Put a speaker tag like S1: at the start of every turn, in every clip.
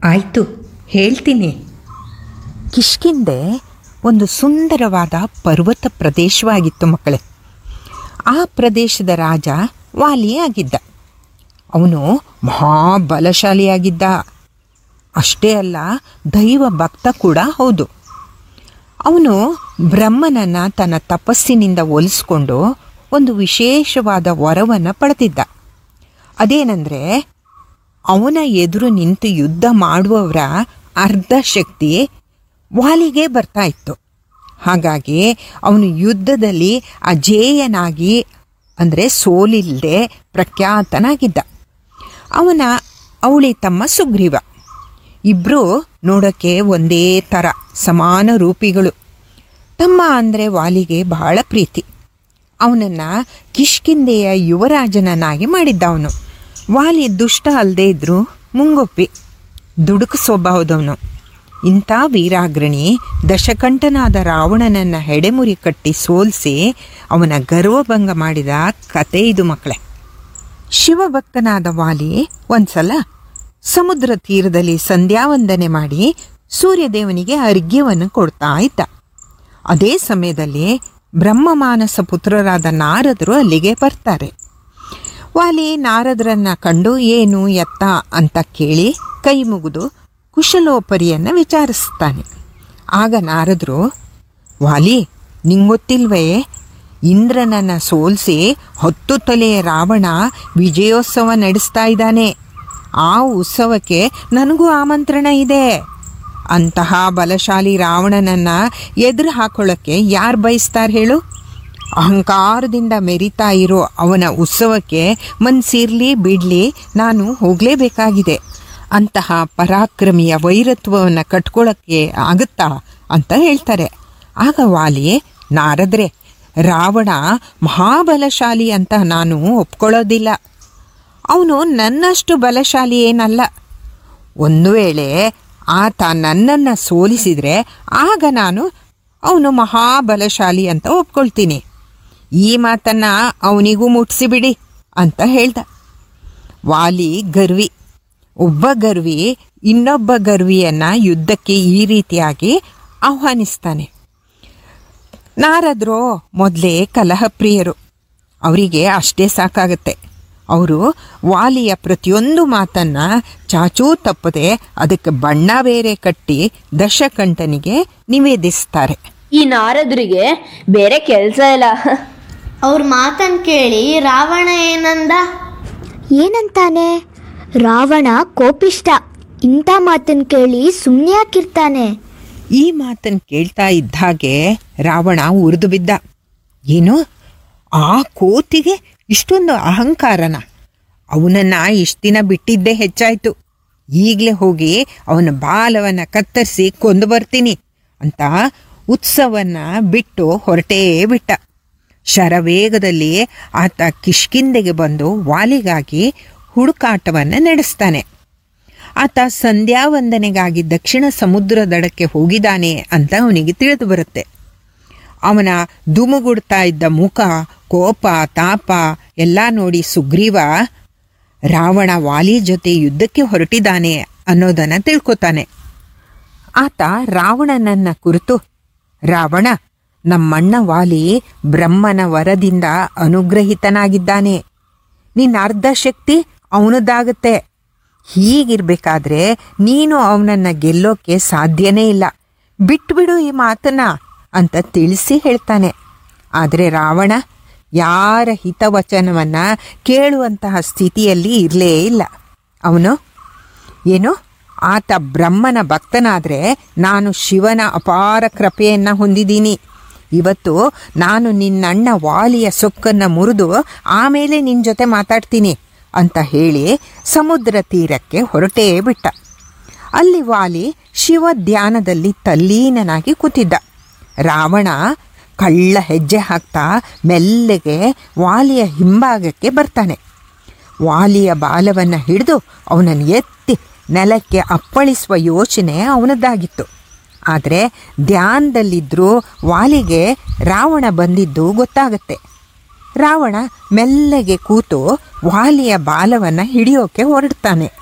S1: ಆಯಿತು ಹೇಳ್ತೀನಿ ಕಿಷ್ಕಿಂದೆ ಒಂದು ಸುಂದರವಾದ ಪರ್ವತ ಪ್ರದೇಶವಾಗಿತ್ತು ಮಕ್ಕಳೇ ಆ ಪ್ರದೇಶದ ರಾಜ ವಾಲಿ ಆಗಿದ್ದ ಅವನು ಮಹಾಬಲಶಾಲಿಯಾಗಿದ್ದ ಅಷ್ಟೇ ಅಲ್ಲ ದೈವ ಭಕ್ತ ಕೂಡ ಹೌದು ಅವನು ಬ್ರಹ್ಮನನ್ನು ತನ್ನ ತಪಸ್ಸಿನಿಂದ ಒಲಿಸ್ಕೊಂಡು ಒಂದು ವಿಶೇಷವಾದ ವರವನ್ನು ಪಡೆದಿದ್ದ ಅದೇನೆಂದರೆ ಅವನ ಎದುರು ನಿಂತು ಯುದ್ಧ ಮಾಡುವವರ ಅರ್ಧ ಶಕ್ತಿ ವಾಲಿಗೆ ಬರ್ತಾ ಇತ್ತು ಹಾಗಾಗಿ ಅವನು ಯುದ್ಧದಲ್ಲಿ ಅಜೇಯನಾಗಿ ಅಂದರೆ ಸೋಲಿಲ್ಲದೆ ಪ್ರಖ್ಯಾತನಾಗಿದ್ದ ಅವನ ಅವಳಿ ತಮ್ಮ ಸುಗ್ರೀವ ಇಬ್ಬರು ನೋಡೋಕ್ಕೆ ಒಂದೇ ಥರ ಸಮಾನ ರೂಪಿಗಳು ತಮ್ಮ ಅಂದರೆ ವಾಲಿಗೆ ಬಹಳ ಪ್ರೀತಿ ಅವನನ್ನು ಕಿಷ್ಕಿಂದೆಯ ಯುವರಾಜನನ್ನಾಗಿ ಮಾಡಿದ್ದ ಅವನು ವಾಲಿ ದುಷ್ಟ ಅಲ್ಲದೆ ಇದ್ದರೂ ಮುಂಗೊಪ್ಪಿ ದುಡುಕು ಸ್ವಭಾವದವನು ಇಂಥ ವೀರಾಗ್ರಣಿ ದಶಕಂಠನಾದ ರಾವಣನನ್ನು ಹೆಡೆಮುರಿ ಕಟ್ಟಿ ಸೋಲಿಸಿ ಅವನ ಗರ್ವಭಂಗ ಮಾಡಿದ ಕತೆ ಇದು ಮಕ್ಕಳೇ ಶಿವಭಕ್ತನಾದ ವಾಲಿ ಒಂದ್ಸಲ ಸಮುದ್ರ ತೀರದಲ್ಲಿ ಸಂಧ್ಯಾವಂದನೆ ಮಾಡಿ ಸೂರ್ಯದೇವನಿಗೆ ಅರ್ಘ್ಯವನ್ನು ಕೊಡ್ತಾ ಇದ್ದ ಅದೇ ಸಮಯದಲ್ಲಿ ಬ್ರಹ್ಮಮಾನಸ ಪುತ್ರರಾದ ನಾರದರು ಅಲ್ಲಿಗೆ ಬರ್ತಾರೆ ವಾಲಿ ನಾರದರನ್ನ ಕಂಡು ಏನು ಎತ್ತ ಅಂತ ಕೇಳಿ ಕೈ ಮುಗಿದು ಕುಶಲೋಪರಿಯನ್ನು ವಿಚಾರಿಸ್ತಾನೆ ಆಗ ನಾರದರು ವಾಲಿ ನಿಂಗೊತ್ತಿಲ್ವೇ ಇಂದ್ರನನ್ನು ಸೋಲಿಸಿ ಹತ್ತು ತಲೆಯ ರಾವಣ ವಿಜಯೋತ್ಸವ ನಡೆಸ್ತಾ ಇದ್ದಾನೆ ಆ ಉತ್ಸವಕ್ಕೆ ನನಗೂ ಆಮಂತ್ರಣ ಇದೆ ಅಂತಹ ಬಲಶಾಲಿ ರಾವಣನನ್ನು ಎದುರು ಹಾಕೊಳ್ಳೋಕ್ಕೆ ಯಾರು ಬಯಸ್ತಾರೆ ಹೇಳು ಅಹಂಕಾರದಿಂದ ಮೆರಿತಾ ಇರೋ ಅವನ ಉತ್ಸವಕ್ಕೆ ಮನ್ಸಿರ್ಲಿ ಬಿಡ್ಲಿ ನಾನು ಹೋಗಲೇಬೇಕಾಗಿದೆ ಅಂತಹ ಪರಾಕ್ರಮಿಯ ವೈರತ್ವವನ್ನು ಕಟ್ಕೊಳ್ಳೋಕ್ಕೆ ಆಗುತ್ತಾ ಅಂತ ಹೇಳ್ತಾರೆ ಆಗ ವಾಲಿ ನಾರದ್ರೆ ರಾವಣ ಮಹಾಬಲಶಾಲಿ ಅಂತ ನಾನು ಒಪ್ಕೊಳ್ಳೋದಿಲ್ಲ ಅವನು ನನ್ನಷ್ಟು ಬಲಶಾಲಿ ಏನಲ್ಲ ಒಂದು ವೇಳೆ ಆತ ನನ್ನನ್ನು ಸೋಲಿಸಿದರೆ ಆಗ ನಾನು ಅವನು ಮಹಾಬಲಶಾಲಿ ಅಂತ ಒಪ್ಕೊಳ್ತೀನಿ ಈ ಮಾತನ್ನು ಅವನಿಗೂ ಮುಟ್ಟಿಸಿಬಿಡಿ ಅಂತ ಹೇಳ್ದ ವಾಲಿ ಗರ್ವಿ ಒಬ್ಬ ಗರ್ವಿ ಇನ್ನೊಬ್ಬ ಗರ್ವಿಯನ್ನು ಯುದ್ಧಕ್ಕೆ ಈ ರೀತಿಯಾಗಿ ಆಹ್ವಾನಿಸ್ತಾನೆ ನಾರದ್ರು ಮೊದಲೇ ಕಲಹಪ್ರಿಯರು ಅವರಿಗೆ ಅಷ್ಟೇ ಸಾಕಾಗತ್ತೆ ಅವರು ವಾಲಿಯ ಪ್ರತಿಯೊಂದು ಮಾತನ್ನ ಚಾಚೂ ತಪ್ಪದೆ ಅದಕ್ಕೆ ಬಣ್ಣ ಬೇರೆ ಕಟ್ಟಿ ದಶಕಂಠನಿಗೆ ನಿವೇದಿಸ್ತಾರೆ
S2: ಈ ನಾರದರಿಗೆ ಬೇರೆ ಕೆಲಸ ಇಲ್ಲ
S3: ಅವ್ರ ಮಾತನ್ನು ಕೇಳಿ ರಾವಣ ಏನಂದ
S4: ಏನಂತಾನೆ ರಾವಣ ಕೋಪಿಷ್ಟ ಇಂಥ ಮಾತನ್ನ ಕೇಳಿ ಸುಮ್ಮನೆ ಯಾಕಿರ್ತಾನೆ
S1: ಈ ಮಾತನ್ನು ಕೇಳ್ತಾ ಇದ್ದ ಹಾಗೆ ರಾವಣ ಉರಿದು ಬಿದ್ದ ಏನು ಆ ಕೋತಿಗೆ ಇಷ್ಟೊಂದು ಅಹಂಕಾರನ ಅವನನ್ನ ಇಷ್ಟು ದಿನ ಬಿಟ್ಟಿದ್ದೇ ಹೆಚ್ಚಾಯ್ತು ಈಗಲೇ ಹೋಗಿ ಅವನ ಬಾಲವನ್ನು ಕತ್ತರಿಸಿ ಕೊಂದು ಬರ್ತೀನಿ ಅಂತ ಉತ್ಸವನ್ನ ಬಿಟ್ಟು ಹೊರಟೇ ಬಿಟ್ಟ ಶರವೇಗದಲ್ಲಿ ಆತ ಕಿಷ್ಕಿಂದೆಗೆ ಬಂದು ವಾಲಿಗಾಗಿ ಹುಡುಕಾಟವನ್ನು ನಡೆಸ್ತಾನೆ ಆತ ಸಂಧ್ಯಾವಂದನೆಗಾಗಿ ದಕ್ಷಿಣ ಸಮುದ್ರ ದಡಕ್ಕೆ ಹೋಗಿದ್ದಾನೆ ಅಂತ ಅವನಿಗೆ ತಿಳಿದು ಬರುತ್ತೆ ಅವನ ದುಮುಗುಡ್ತಾ ಇದ್ದ ಮುಖ ಕೋಪ ತಾಪ ಎಲ್ಲ ನೋಡಿ ಸುಗ್ರೀವ ರಾವಣ ವಾಲಿ ಜೊತೆ ಯುದ್ಧಕ್ಕೆ ಹೊರಟಿದ್ದಾನೆ ಅನ್ನೋದನ್ನ ತಿಳ್ಕೊತಾನೆ ಆತ ರಾವಣನನ್ನ ಕುರಿತು ರಾವಣ ನಮ್ಮಣ್ಣ ವಾಲಿ ಬ್ರಹ್ಮನ ವರದಿಂದ ಅನುಗ್ರಹಿತನಾಗಿದ್ದಾನೆ ನಿನ್ನ ಅರ್ಧ ಶಕ್ತಿ ಅವನದ್ದಾಗತ್ತೆ ಹೀಗಿರ್ಬೇಕಾದ್ರೆ ನೀನು ಅವನನ್ನ ಗೆಲ್ಲೋಕೆ ಸಾಧ್ಯನೇ ಇಲ್ಲ ಬಿಟ್ಬಿಡು ಈ ಮಾತನ್ನ ಅಂತ ತಿಳಿಸಿ ಹೇಳ್ತಾನೆ ಆದರೆ ರಾವಣ ಯಾರ ಹಿತವಚನವನ್ನ ಕೇಳುವಂತಹ ಸ್ಥಿತಿಯಲ್ಲಿ ಇರಲೇ ಇಲ್ಲ ಅವನು ಏನು ಆತ ಬ್ರಹ್ಮನ ಭಕ್ತನಾದರೆ ನಾನು ಶಿವನ ಅಪಾರ ಕೃಪೆಯನ್ನು ಹೊಂದಿದ್ದೀನಿ ಇವತ್ತು ನಾನು ನಿನ್ನಣ್ಣ ವಾಲಿಯ ಸೊಕ್ಕನ್ನು ಮುರಿದು ಆಮೇಲೆ ನಿನ್ನ ಜೊತೆ ಮಾತಾಡ್ತೀನಿ ಅಂತ ಹೇಳಿ ಸಮುದ್ರ ತೀರಕ್ಕೆ ಹೊರಟೇ ಬಿಟ್ಟ ಅಲ್ಲಿ ವಾಲಿ ಶಿವ ಧ್ಯಾನದಲ್ಲಿ ತಲ್ಲೀನನಾಗಿ ಕೂತಿದ್ದ ರಾವಣ ಕಳ್ಳ ಹೆಜ್ಜೆ ಹಾಕ್ತಾ ಮೆಲ್ಲಗೆ ವಾಲಿಯ ಹಿಂಭಾಗಕ್ಕೆ ಬರ್ತಾನೆ ವಾಲಿಯ ಬಾಲವನ್ನು ಹಿಡಿದು ಅವನನ್ನು ಎತ್ತಿ ನೆಲಕ್ಕೆ ಅಪ್ಪಳಿಸುವ ಯೋಚನೆ ಅವನದ್ದಾಗಿತ್ತು ಆದರೆ ಧ್ಯಾನದಲ್ಲಿದ್ದರೂ ವಾಲಿಗೆ ರಾವಣ ಬಂದಿದ್ದು ಗೊತ್ತಾಗತ್ತೆ ರಾವಣ ಮೆಲ್ಲಗೆ ಕೂತು ವಾಲಿಯ ಬಾಲವನ್ನು ಹಿಡಿಯೋಕೆ ಹೊರಡ್ತಾನೆ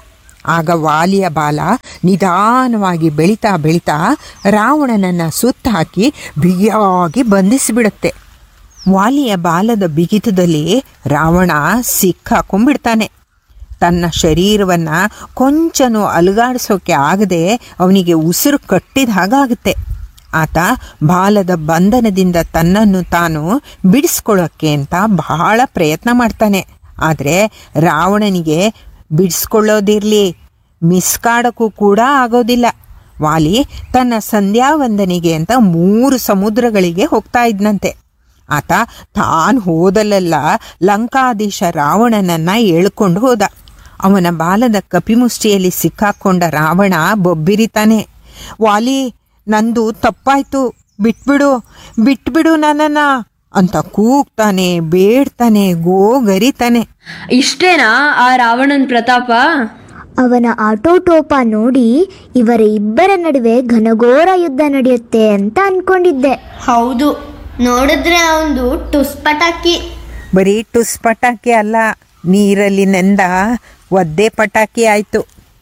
S1: ಆಗ ವಾಲಿಯ ಬಾಲ ನಿಧಾನವಾಗಿ ಬೆಳೀತಾ ಬೆಳೀತಾ ರಾವಣನನ್ನು ಸುತ್ತ ಹಾಕಿ ಬಿಗಿಯಾಗಿ ಬಂಧಿಸಿಬಿಡುತ್ತೆ ವಾಲಿಯ ಬಾಲದ ಬಿಗಿತದಲ್ಲಿ ರಾವಣ ಸಿಕ್ಕಾಕೊಂಡ್ಬಿಡ್ತಾನೆ ತನ್ನ ಶರೀರವನ್ನು ಕೊಂಚನೂ ಅಲುಗಾಡಿಸೋಕೆ ಆಗದೆ ಅವನಿಗೆ ಉಸಿರು ಕಟ್ಟಿದ ಹಾಗಾಗುತ್ತೆ ಆತ ಬಾಲದ ಬಂಧನದಿಂದ ತನ್ನನ್ನು ತಾನು ಬಿಡಿಸ್ಕೊಳ್ಳೋಕ್ಕೆ ಅಂತ ಬಹಳ ಪ್ರಯತ್ನ ಮಾಡ್ತಾನೆ ಆದರೆ ರಾವಣನಿಗೆ ಬಿಡಿಸ್ಕೊಳ್ಳೋದಿರಲಿ ಮಿಸ್ಕಾಡೋಕ್ಕೂ ಕೂಡ ಆಗೋದಿಲ್ಲ ವಾಲಿ ತನ್ನ ಸಂಧ್ಯಾ ವಂದನೆಗೆ ಅಂತ ಮೂರು ಸಮುದ್ರಗಳಿಗೆ ಹೋಗ್ತಾ ಇದ್ನಂತೆ ಆತ ತಾನು ಹೋದಲ್ಲೆಲ್ಲ ಲಂಕಾಧೀಶ ರಾವಣನನ್ನ ಎಳ್ಕೊಂಡು ಹೋದ ಅವನ ಬಾಲದ ಕಪಿಮುಷ್ಟಿಯಲ್ಲಿ ಸಿಕ್ಕಾಕೊಂಡ ರಾವಣ ಬೊಬ್ಬಿರಿತಾನೆ ವಾಲಿ ನಂದು ತಪ್ಪಾಯ್ತು ಬಿಟ್ಬಿಡು ಬಿಟ್ಬಿಡು ನನ್ನನ್ನ ಅಂತ ಕೂಗ್ತಾನೆ ಬೇಡ್ತಾನೆ ಗೋಗರಿತಾನೆ
S2: ಇಷ್ಟೇನಾ ಆ ರಾವಣನ್ ಪ್ರತಾಪ
S4: ಅವನ ಆಟೋಟೋಪ ನೋಡಿ ಇವರ ಇಬ್ಬರ ನಡುವೆ ಘನಘೋರ ಯುದ್ಧ ನಡೆಯುತ್ತೆ ಅಂತ ಅನ್ಕೊಂಡಿದ್ದೆ
S3: ಹೌದು ನೋಡಿದ್ರೆ ಅವನು ಟುಸ್ ಪಟಾಕಿ
S1: ಬರೀ ಟುಸ್ ಪಟಾಕಿ ಅಲ್ಲ ನೀರಲ್ಲಿ ನೆಂದ ಒದ್ದೆ ಪಟಾಕಿ ಆಯಿತು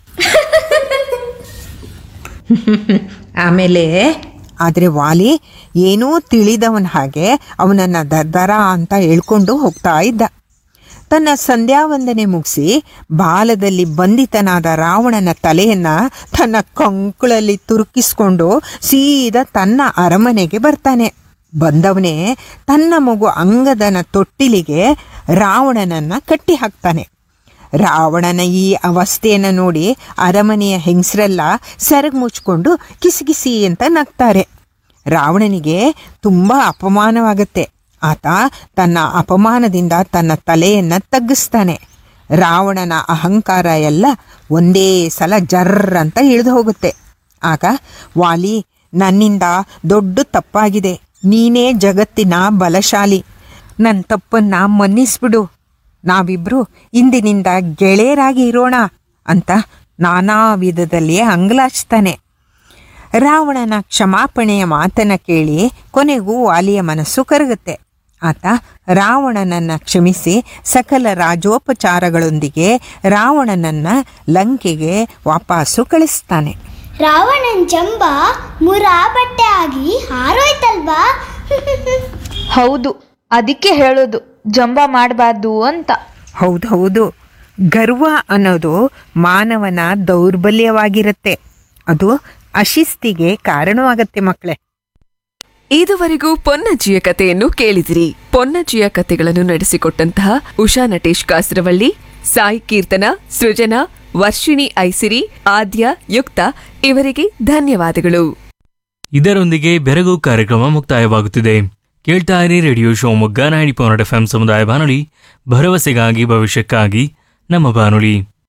S1: ಆಮೇಲೆ ಆದರೆ ವಾಲಿ ಏನೂ ತಿಳಿದವನ ಹಾಗೆ ಅವನನ್ನು ದರ್ದರ ಅಂತ ಹೇಳ್ಕೊಂಡು ಹೋಗ್ತಾ ಇದ್ದ ತನ್ನ ಸಂಧ್ಯಾವಂದನೆ ಮುಗಿಸಿ ಬಾಲದಲ್ಲಿ ಬಂಧಿತನಾದ ರಾವಣನ ತಲೆಯನ್ನ ತನ್ನ ಕಂಕುಳಲ್ಲಿ ತುರುಕಿಸ್ಕೊಂಡು ಸೀದಾ ತನ್ನ ಅರಮನೆಗೆ ಬರ್ತಾನೆ ಬಂದವನೇ ತನ್ನ ಮಗು ಅಂಗದನ ತೊಟ್ಟಿಲಿಗೆ ರಾವಣನನ್ನ ಕಟ್ಟಿ ಹಾಕ್ತಾನೆ ರಾವಣನ ಈ ಅವಸ್ಥೆಯನ್ನು ನೋಡಿ ಅರಮನೆಯ ಹೆಂಗಸರೆಲ್ಲ ಸೆರಗು ಮುಚ್ಕೊಂಡು ಕಿಸಿಕಿಸಿ ಅಂತ ನಗ್ತಾರೆ ರಾವಣನಿಗೆ ತುಂಬ ಅಪಮಾನವಾಗುತ್ತೆ ಆತ ತನ್ನ ಅಪಮಾನದಿಂದ ತನ್ನ ತಲೆಯನ್ನು ತಗ್ಗಿಸ್ತಾನೆ ರಾವಣನ ಅಹಂಕಾರ ಎಲ್ಲ ಒಂದೇ ಸಲ ಜರ್ರ್ ಅಂತ ಇಳಿದು ಹೋಗುತ್ತೆ ಆಗ ವಾಲಿ ನನ್ನಿಂದ ದೊಡ್ಡ ತಪ್ಪಾಗಿದೆ ನೀನೇ ಜಗತ್ತಿನ ಬಲಶಾಲಿ ನನ್ನ ತಪ್ಪನ್ನ ಮನ್ನಿಸ್ಬಿಡು ನಾವಿಬ್ರು ಇಂದಿನಿಂದ ಗೆಳೆಯರಾಗಿ ಇರೋಣ ಅಂತ ನಾನಾ ವಿಧದಲ್ಲಿ ಅಂಗಲಾಚ್ತಾನೆ ರಾವಣನ ಕ್ಷಮಾಪಣೆಯ ಮಾತನ್ನ ಕೇಳಿ ಕೊನೆಗೂ ವಾಲಿಯ ಮನಸ್ಸು ಕರಗುತ್ತೆ ಆತ ರಾವಣನನ್ನ ಕ್ಷಮಿಸಿ ಸಕಲ ರಾಜೋಪಚಾರಗಳೊಂದಿಗೆ ರಾವಣನನ್ನ ಲಂಕೆಗೆ ವಾಪಸ್ಸು ಕಳಿಸ್ತಾನೆ
S5: ರಾವಣನ್ ಜಂಬ ಮುರಾ ಬಟ್ಟೆ ಆಗಿ ಹಾರೋಯ್ತಲ್ವಾ
S6: ಹೌದು ಅದಕ್ಕೆ ಹೇಳೋದು ಜಂಬ ಮಾಡಬಾರ್ದು ಅಂತ
S1: ಹೌದು ಹೌದು ಗರ್ವ ಅನ್ನೋದು ಮಾನವನ ದೌರ್ಬಲ್ಯವಾಗಿರುತ್ತೆ ಅದು ಅಶಿಸ್ತಿಗೆ ಕಾರಣವಾಗತ್ತೆ ಮಕ್ಕಳೇ
S7: ಇದುವರೆಗೂ ಪೊನ್ನಜ್ಜಿಯ ಕಥೆಯನ್ನು ಕೇಳಿದಿರಿ ಪೊನ್ನಜ್ಜಿಯ ಕಥೆಗಳನ್ನು ನಡೆಸಿಕೊಟ್ಟಂತಹ ಉಷಾ ನಟೇಶ್ ಕಾಸರವಳ್ಳಿ ಸಾಯಿ ಕೀರ್ತನ ಸೃಜನಾ ವರ್ಷಿಣಿ ಐಸಿರಿ ಆದ್ಯ ಯುಕ್ತ ಇವರಿಗೆ ಧನ್ಯವಾದಗಳು
S8: ಇದರೊಂದಿಗೆ ಬೆರಗು ಕಾರ್ಯಕ್ರಮ ಮುಕ್ತಾಯವಾಗುತ್ತಿದೆ ಕೇಳ್ತಾ ಇರಿ radio Shivamogga ninety point F M ಸಮುದಾಯ ಬಾನುಲಿ ಭರವಸೆಗಾಗಿ ಭವಿಷ್ಯಕ್ಕಾಗಿ ನಮ್ಮ ಬಾನುಲಿ